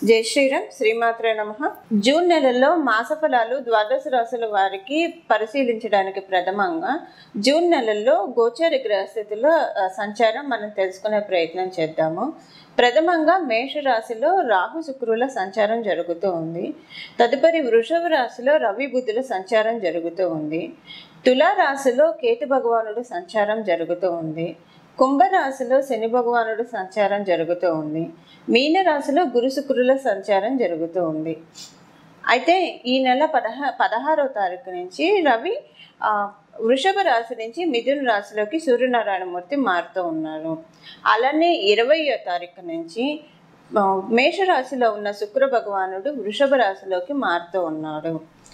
జై శ్రీరామ్ శ్రీమాత్రే నమ జూన్ నెలలో మాస ఫలాలు ద్వాదశ రాశుల వారికి పరిశీలించడానికి ప్రథమంగా జూన్ నెలలో గోచార గ్రహస్థితిలో ఆ, సంచారం మనం తెలుసుకునే ప్రయత్నం చేద్దాము ప్రథమంగా మేషరాశిలో రాహు శుక్రుల సంచారం జరుగుతూ ఉంది తదుపరి వృషభ రాశిలో రవి బుద్ధుల సంచారం జరుగుతూ ఉంది తులా రాశిలో కేతు భగవానుడు సంచారం జరుగుతూ ఉంది కుంభరాశిలో శని భగవానుడు సంచారం జరుగుతూ ఉంది మీన రాశిలో గురు శుక్రుల సంచారం జరుగుతూ ఉంది అయితే ఈ నెల పదహ పదహారో తారీఖు నుంచి రవి ఆ, వృషభ రాశి నుంచి మిథున రాశిలోకి సూర్యనారాయణమూర్తి మారుతూ ఉన్నారు అలానే ఇరవయో తారీఖు నుంచి ఆ, మేషరాశిలో ఉన్న శుక్ర భగవానుడు వృషభ రాశిలోకి మారుతూ ఉన్నాడు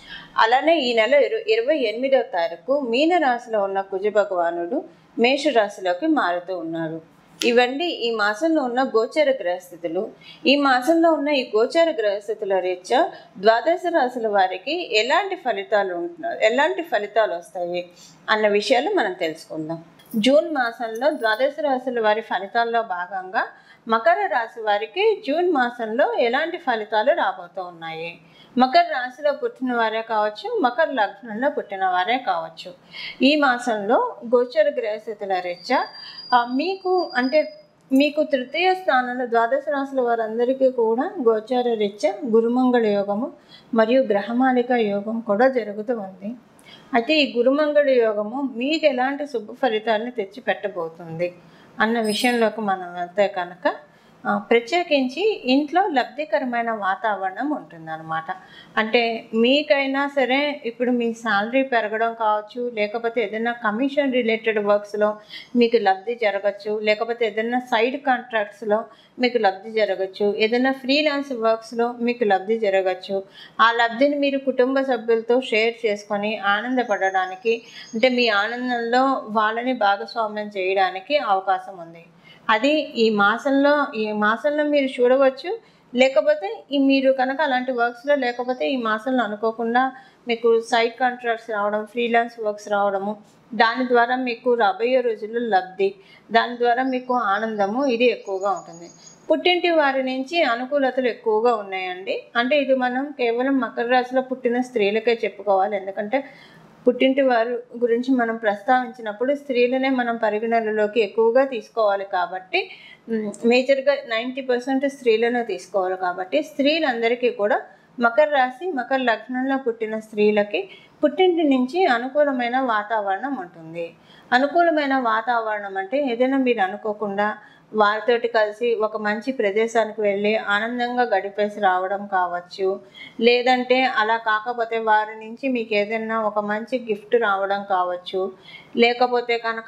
అలానే ఈ నెల ఇరు ఇరవై ఎనిమిదవ తారీఖు మీన రాశిలో ఉన్న కుజ భగవానుడు మేషరాశిలోకి మారుతూ ఉన్నారు ఇవన్నీ ఈ మాసంలో ఉన్న గోచర గ్రహస్థితులు ఈ మాసంలో ఉన్న ఈ గోచర గ్రహస్థితుల రీత్యా ద్వాదశ రాశుల వారికి ఎలాంటి ఫలితాలు ఉంటున్నారు ఎలాంటి ఫలితాలు వస్తాయి అన్న విషయాలు మనం తెలుసుకుందాం జూన్ మాసంలో ద్వాదశ రాశుల వారి ఫలితాల్లో భాగంగా మకర రాశి వారికి జూన్ మాసంలో ఎలాంటి ఫలితాలు రాబోతూ ఉన్నాయి మకర రాశిలో పుట్టిన వారే కావచ్చు మకర లగ్నంలో పుట్టిన వారే కావచ్చు ఈ మాసంలో గోచర గ్రహస్థితుల రీత్యా ఆ, మీకు అంటే మీకు తృతీయ స్థానంలో ద్వాదశ రాశుల వారందరికీ కూడా గోచార రీత్యా గురుమంగళ యోగము మరియు గ్రహమాలిక యోగం కూడా జరుగుతూ ఉంది అయితే ఈ గురుమంగళ యోగము మీకు ఎలాంటి శుభ ఫలితాలను తెచ్చి పెట్టబోతుంది అన్న విషయంలోకి మనం వెళ్తే కనుక ఆ, ప్రత్యేకించి ఇంట్లో లబ్ధికరమైన వాతావరణం ఉంటుందన్నమాట అంటే మీకైనా సరే ఇప్పుడు మీ శాలరీ పెరగడం కావచ్చు లేకపోతే ఏదైనా కమిషన్ రిలేటెడ్ వర్క్స్లో మీకు లబ్ధి జరగచ్చు లేకపోతే ఏదైనా సైడ్ కాంట్రాక్ట్స్లో మీకు లబ్ధి జరగచ్చు ఏదైనా ఫ్రీలాన్స్ వర్క్స్లో మీకు లబ్ధి జరగచ్చు ఆ లబ్ధిని మీరు కుటుంబ సభ్యులతో షేర్ చేసుకొని ఆనందపడడానికి అంటే మీ ఆనందంలో వాళ్ళని భాగస్వామ్యం చేయడానికి అవకాశం ఉంది అది ఈ మాసంలో ఈ మాసంలో మీరు చూడవచ్చు లేకపోతే ఈ మీరు కనుక అలాంటి వర్క్స్లో లేకపోతే ఈ మాసంలో అనుకోకుండా మీకు సైడ్ కాంట్రాక్ట్స్ రావడం ఫ్రీలాన్స్ వర్క్స్ రావడము దాని ద్వారా మీకు రాబోయే రోజుల్లో లబ్ధి దాని ద్వారా మీకు ఆనందము ఇది ఎక్కువగా ఉంటుంది పుట్టింటి వారి నుంచి అనుకూలతలు ఎక్కువగా ఉన్నాయండి అంటే ఇది మనం కేవలం మకర రాశిలో పుట్టిన స్త్రీలకే చెప్పుకోవాలి ఎందుకంటే పుట్టింటి వారు గురించి మనం ప్రస్తావించినప్పుడు స్త్రీలనే మనం పరిగణనలోకి ఎక్కువగా తీసుకోవాలి కాబట్టి మ్, మేజర్గా నైంటీ పర్సెంట్ స్త్రీలను తీసుకోవాలి కాబట్టి స్త్రీలందరికీ కూడా మకర రాశి మకర లగ్నంలో పుట్టిన స్త్రీలకి పుట్టింటి నుంచి అనుకూలమైన వాతావరణం ఉంటుంది అనుకూలమైన వాతావరణం అంటే ఏదైనా మీరు అనుకోకుండా వారితోటి కలిసి ఒక మంచి ప్రదేశానికి వెళ్ళి ఆనందంగా గడిపేసి రావడం కావచ్చు లేదంటే అలా కాకపోతే వారి నుంచి మీకు ఏదైనా ఒక మంచి గిఫ్ట్ రావడం కావచ్చు లేకపోతే కనుక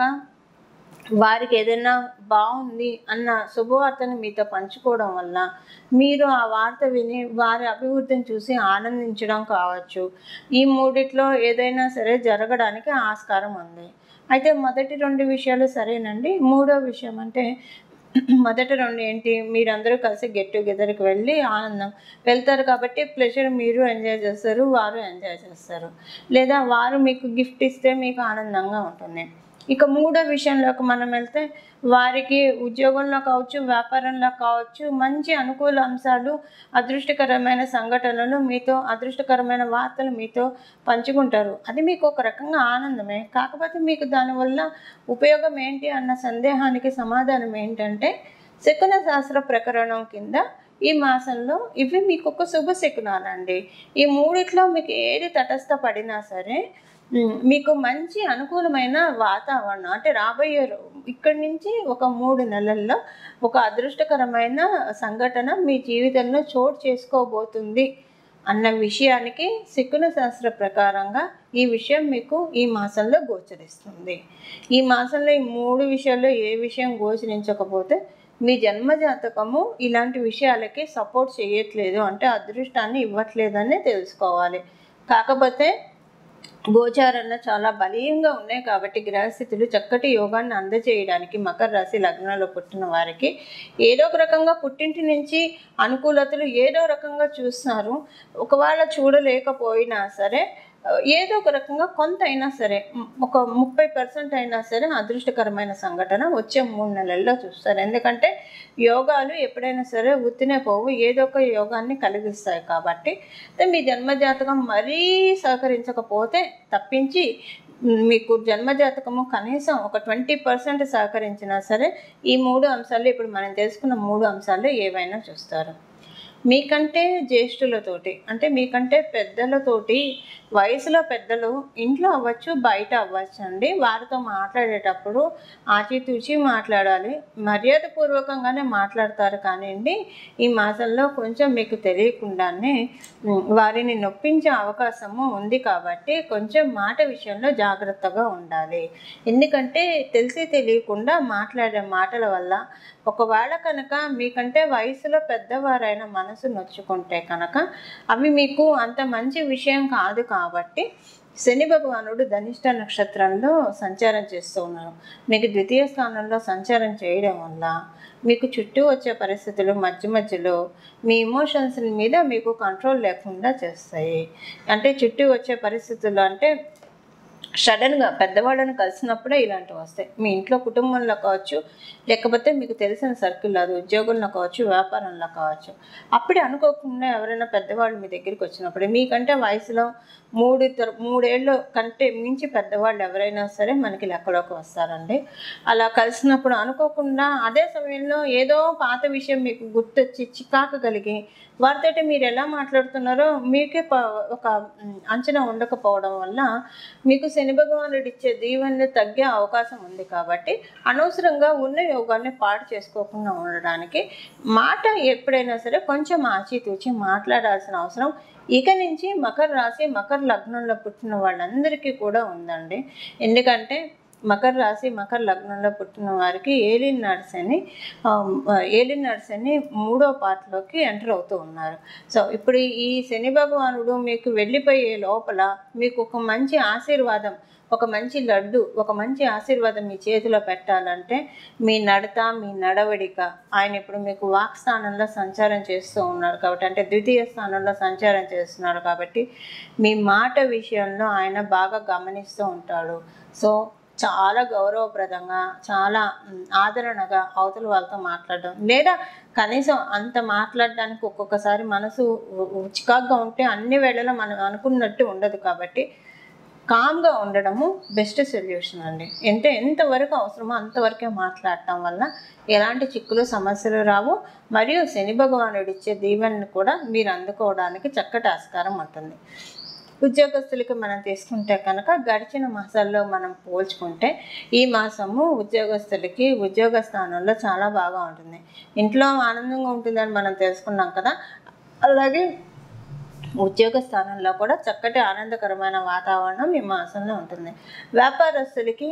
వారికి ఏదైనా బాగుంది అన్న శుభవార్తను మీతో పంచుకోవడం వల్ల మీరు ఆ వార్త విని వారి అభివృద్ధిని చూసి ఆనందించడం కావచ్చు ఈ మూడిట్లో ఏదైనా సరే జరగడానికి ఆస్కారం ఉంది అయితే మొదటి రెండు విషయాలు సరేనండి మూడో విషయం అంటే మొదటి రెండు ఏంటి మీరందరూ కలిసి గెట్ టుగెదర్కి వెళ్ళి ఆనందం వెళ్తారు కాబట్టి ప్లెజర్ మీరు ఎంజాయ్ చేస్తారు వారు ఎంజాయ్ చేస్తారు లేదా వారు మీకు గిఫ్ట్ ఇస్తే మీకు ఆనందంగా ఉంటుంది ఇక మూడో విషయంలోకి మనం వెళ్తే వారికి ఉద్యోగంలో కావచ్చు వ్యాపారంలో కావచ్చు మంచి అనుకూల అంశాలు అదృష్టకరమైన సంఘటనలు మీతో అదృష్టకరమైన వార్తలు మీతో పంచుకుంటారు అది మీకు ఒక రకంగా ఆనందమే కాకపోతే మీకు దానివల్ల ఉపయోగం ఏంటి అన్న సందేహానికి సమాధానం ఏంటంటే శకున శాస్త్ర ప్రకరణం కింద ఈ మాసంలో ఇవి మీకు ఒక శుభ శకునాలండి ఈ మూడిట్లో మీకు ఏది తటస్థపడినా సరే ఉమ్, మీకు మంచి అనుకూలమైన వాతావరణం అంటే రాబోయే రో- ఇక్కడి నుంచి ఒక మూడు నెలల్లో ఒక అదృష్టకరమైన సంఘటన మీ జీవితంలో చోటు చేసుకోబోతుంది అన్న విషయానికి శకున శాస్త్ర ప్రకారంగా ఈ విషయం మీకు ఈ మాసంలో గోచరిస్తుంది ఈ మాసంలో ఈ మూడు విషయాల్లో ఏ విషయం గోచరించకపోతే మీ జన్మ జాతకము ఇలాంటి విషయాలకి సపోర్ట్ చేయట్లేదు అంటే అదృష్టాన్ని ఇవ్వట్లేదని తెలుసుకోవాలి కాకపోతే గోచారణ చాలా బలీయంగా ఉన్నాయి కాబట్టి గ్రహస్థితులు చక్కటి యోగాన్ని అందజేయడానికి మకర రాశి లగ్నంలో పుట్టిన వారికి ఏదో ఒక రకంగా పుట్టింటి నుంచి అనుకూలతలు ఏదో రకంగా చూస్తున్నారు ఒకవేళ చూడలేకపోయినా సరే ఏదో ఒక రకంగా కొంత అయినా సరే మ్, ఒక ముప్పై పర్సెంట్ అయినా సరే అదృష్టకరమైన సంఘటన వచ్చే మూడు నెలల్లో చూస్తారు ఎందుకంటే యోగాలు ఎప్పుడైనా సరే ఉత్తినే పోవు ఏదో ఒక యోగాన్ని కలిగిస్తాయి కాబట్టి అయితే మీ జన్మజాతకం మరీ సహకరించకపోతే తప్పించి మ్, మీకు జన్మజాతకము కనీసం ఒక ట్వంటీ పర్సెంట్ సహకరించినా సరే ఈ మూడు అంశాలు ఇప్పుడు మనం తెలుసుకున్న మూడు అంశాలు ఏవైనా చూస్తారు మీకంటే జ్యేష్ఠులతోటి అంటే మీకంటే పెద్దలతోటి వయసులో పెద్దలు ఇంట్లో అవ్వచ్చు బయట అవ్వచ్చు అండి వారితో మాట్లాడేటప్పుడు ఆచితూచి మాట్లాడాలి మర్యాదపూర్వకంగానే మాట్లాడతారు కానివ్వండి ఈ మాసంలో కొంచెం మీకు తెలియకుండానే ఉమ్, వారిని నొప్పించే అవకాశము ఉంది కాబట్టి కొంచెం మాట విషయంలో జాగ్రత్తగా ఉండాలి ఎందుకంటే తెలిసి తెలియకుండా మాట్లాడే మాటల వల్ల ఒకవేళ కనుక మీకంటే వయసులో పెద్దవారైన మనసు నొచ్చుకుంటే కనుక అవి మీకు అంత మంచి విషయం కాదు కాబట్టి శని భగవానుడు ధనిష్ట నక్షత్రంలో సంచారం చేస్తూ ఉన్నారు మీకు ద్వితీయ స్థానంలో సంచారం చేయడం వల్ల మీకు చుట్టూ వచ్చే పరిస్థితులు మధ్య మధ్యలో మీ ఎమోషన్స్ మీద మీకు కంట్రోల్ లేకుండా చేస్తాయి అంటే చుట్టూ వచ్చే పరిస్థితులు అంటే సడన్గా పెద్దవాళ్ళని కలిసినప్పుడే ఇలాంటివి వస్తాయి మీ ఇంట్లో కుటుంబంలో కావచ్చు లేకపోతే మీకు తెలిసిన సర్కిల్ అది ఉద్యోగంలో కావచ్చు వ్యాపారంలో కావచ్చు అప్పుడే అనుకోకుండా ఎవరైనా పెద్దవాళ్ళు మీ దగ్గరికి వచ్చినప్పుడు మీకంటే వయసులో మూడు తర- మూడేళ్ళు కంటే మించి పెద్దవాళ్ళు ఎవరైనా సరే మనకి లెక్కలోకి వస్తారండి అలా కలిసినప్పుడు అనుకోకుండా అదే సమయంలో ఏదో పాత విషయం మీకు గుర్తొచ్చి చికాకు కలిగి వారితోటి మీరు ఎలా మాట్లాడుతున్నారో మీకే ప- ఒక మ్, అంచనా ఉండకపోవడం వల్ల మీకు శని భగవానుడు ఇచ్చే దీవెనలు తగ్గే అవకాశం ఉంది కాబట్టి అనవసరంగా ఉన్న యోగాన్ని పాడు చేసుకోకుండా ఉండడానికి మాట ఎప్పుడైనా సరే కొంచెం ఆచితూచి మాట్లాడాల్సిన అవసరం ఇక నుంచి మకర రాశి మకర లగ్నంలో పుట్టిన వాళ్ళందరికీ కూడా ఉందండి ఎందుకంటే మకర రాశి మకర లగ్నంలో పుట్టిన వారికి ఏలిన్ నర్సని ఏలిన్ నర్సని మూడో పార్ట్లోకి ఎంటర్ అవుతూ ఉన్నారు సో ఇప్పుడు ఈ శని భగవానుడు మీకు వెళ్ళిపోయే లోపల మీకు ఒక మంచి ఆశీర్వాదం ఒక మంచి లడ్డు ఒక మంచి ఆశీర్వాదం మీ చేతిలో పెట్టాలంటే మీ నడత మీ నడవడిక ఆయన ఇప్పుడు మీకు వాక్ స్థానంలో సంచారం చేస్తూ ఉన్నారు కాబట్టి అంటే ద్వితీయ స్థానంలో సంచారం చేస్తున్నారు కాబట్టి మీ మాట విషయంలో ఆయన బాగా గమనిస్తూ ఉంటాడు సో చాలా గౌరవప్రదంగా చాలా మ్, ఆదరణగా అవతల వాళ్ళతో మాట్లాడడం లేదా కనీసం అంత మాట్లాడడానికి ఒక్కొక్కసారి మనసు ఉ- ఉ- చికాగ్గా ఉంటే అన్ని వేళలా మనం అనుకున్నట్టు ఉండదు కాబట్టి కామ్గా ఉండడము బెస్ట్ సొల్యూషన్ అండి ఎంత ఎంతవరకు అవసరమో అంతవరకే మాట్లాడటం వల్ల ఎలాంటి చిక్కులు సమస్యలు రావు మరియు శని భగవానుడు ఇచ్చే దీవెనని కూడా మీరు అందుకోవడానికి చక్కటి ఆస్కారం ఉంటుంది ఉద్యోగస్తులకి మనం తీసుకుంటే కనుక గడిచిన మాసాల్లో మనం పోల్చుకుంటే ఈ మాసము ఉద్యోగస్తులకి ఉద్యోగ స్థానంలో చాలా బాగా ఉంటుంది ఇంట్లో ఆనందంగా ఉంటుందని మనం తెలుసుకున్నాం కదా అలాగే ఉద్యోగ స్థానంలో కూడా చక్కటి ఆనందకరమైన వాతావరణం ఈ మాసంలో ఉంటుంది వ్యాపారస్తులకి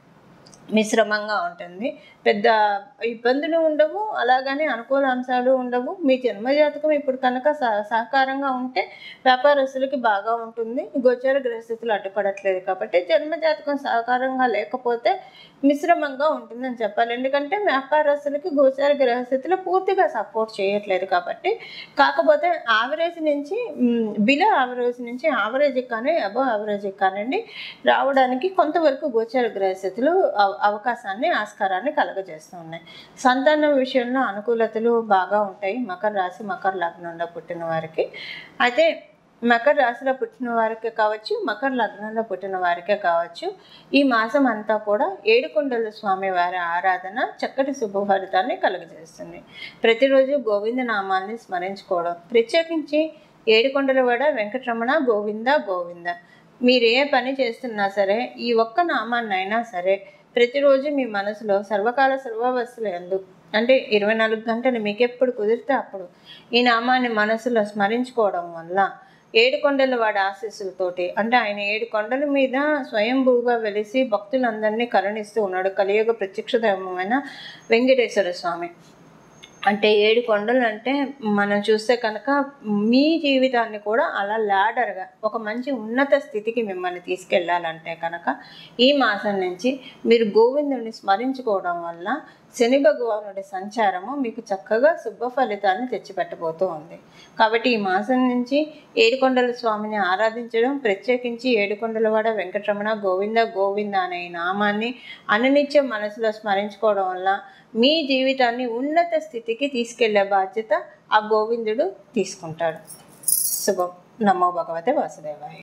మిశ్రమంగా ఉంటుంది పెద్ద ఇబ్బందులు ఉండవు అలాగని అనుకూల అంశాలు ఉండవు మీ జన్మజాతకం ఇప్పుడు కనుక సహ సహకారంగా ఉంటే వ్యాపారస్తులకి బాగా ఉంటుంది గోచర గ్రహస్థితులు అడ్డుపడట్లేదు కాబట్టి జన్మజాతకం సహకారంగా లేకపోతే మిశ్రమంగా ఉంటుందని చెప్పాలి ఎందుకంటే వ్యాపారస్తులకి గోచర గ్రహస్థితులు పూర్తిగా సపోర్ట్ చేయట్లేదు కాబట్టి కాకపోతే యావరేజ్ నుంచి బిలో యావరేజ్ నుంచి యావరేజ్ కానీ అబవ్ యావరేజ్ కానివ్వండి రావడానికి కొంతవరకు గోచర గ్రహస్థితులు అవ- అవకాశాన్ని ఆస్కారాన్ని కలగజేస్తూ ఉన్నాయి సంతానం విషయంలో అనుకూలతలు బాగా ఉంటాయి మకర రాశి మకర లగ్నంలో పుట్టిన వారికి అయితే మకర రాశిలో పుట్టిన వారికి కావచ్చు మకర లగ్నంలో పుట్టిన వారికే కావచ్చు ఈ మాసం అంతా కూడా ఏడుకొండల స్వామి వారి ఆరాధన చక్కటి శుభఫలితాన్ని కలుగజేస్తుంది ప్రతిరోజు గోవింద నామాల్ని స్మరించుకోవడం ప్రత్యేకించి ఏడుకొండలవాడ వెంకటరమణ గోవింద గోవింద మీరు ఏ పని చేస్తున్నా సరే ఈ ఒక్క నామాన్నైనా సరే ప్రతిరోజు మీ మనసులో సర్వకాల సర్వవస్తులు ఎందు అంటే ఇరవై నాలుగు గంటలు మీకు ఎప్పుడు కుదిరితే అప్పుడు ఈ నామాన్ని మనసులో స్మరించుకోవడం వల్ల ఏడు కొండల వాడి ఆశీస్సులతోటి అంటే ఆయన ఏడు కొండల మీద స్వయంభూగా వెలిసి భక్తులందరినీ కరుణిస్తూ ఉన్నాడు కలియుగ ప్రత్యక్ష దైవమైన వెంకటేశ్వర స్వామి అంటే ఏడు కొండలు అంటే మనం చూస్తే కనుక మీ జీవితాన్ని కూడా అలా లాడర్గా ఒక మంచి ఉన్నత స్థితికి మిమ్మల్ని తీసుకెళ్ళాలంటే కనుక ఈ మాసం నుంచి మీరు గోవిందుని స్మరించుకోవడం వల్ల శని భగవానుడి సంచారము మీకు చక్కగా శుభ ఫలితాలను తెచ్చిపెట్టబోతూ ఉంది కాబట్టి ఈ మాసం నుంచి ఏడుకొండల స్వామిని ఆరాధించడం ప్రత్యేకించి ఏడుకొండలవాడ వెంకటరమణ గోవింద గోవింద అనే ఈ నామాన్ని అనునిత్యం మనసులో స్మరించుకోవడం వల్ల మీ జీవితాన్ని ఉన్నత స్థితికి తీసుకెళ్లే బాధ్యత ఆ గోవిందుడు తీసుకుంటాడు శుభం నమో భగవతే వాసుదేవాయ